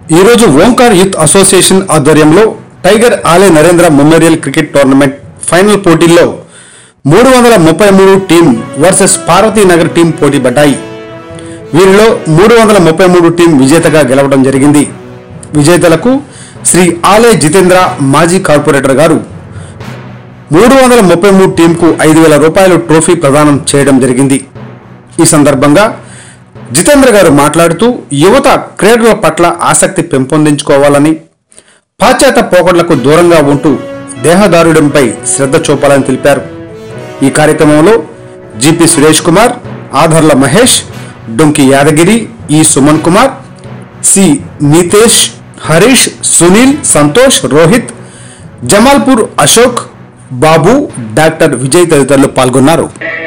ఈరోజు Omkar youth association ఆధ్వర్యంలో tiger Ale Narendra memorial cricket tournament final పోటీల్లో మూడు వందల ముప్పై మూడు టీం వర్సెస్ పార్వతీనగర్ టీం పోటీ పడ్డాయి వీరిలో మూడు వందల ముప్పై మూడు టీం విజేతగా గెలవడం జరిగింది విజేతలకు శ్రీ ఆలే జితేంద్ర మాజీ కార్పొరేటర్ గారు మూడు వందల ముప్పై మూడు టీంకు ఐదు వేల రూపాయలు ట్రోఫీ ప్రదానం చేయడం జరిగింది ఈ సందర్భంగా జితేంద్ర గారు మాట్లాడుతూ యువత క్రీడల పట్ల ఆసక్తి పెంపొందించుకోవాలని పాశ్చాత్య పోకడలకు దూరంగా ఉంటూ దేహదారుడంపై శ్రద్ధ చూపాలని తెలిపారు ఈ కార్యక్రమంలో జిపి సురేష్ కుమార్ ఆధర్ల మహేష్ డొంకి యాదగిరి ఈ సుమన్ కుమార్ సి నితేష్ హరీష్ సునీల్ సంతోష్ రోహిత్ జమాల్పూర్ అశోక్ బాబు డాక్టర్ విజయ్ తదితరులు పాల్గొన్నారు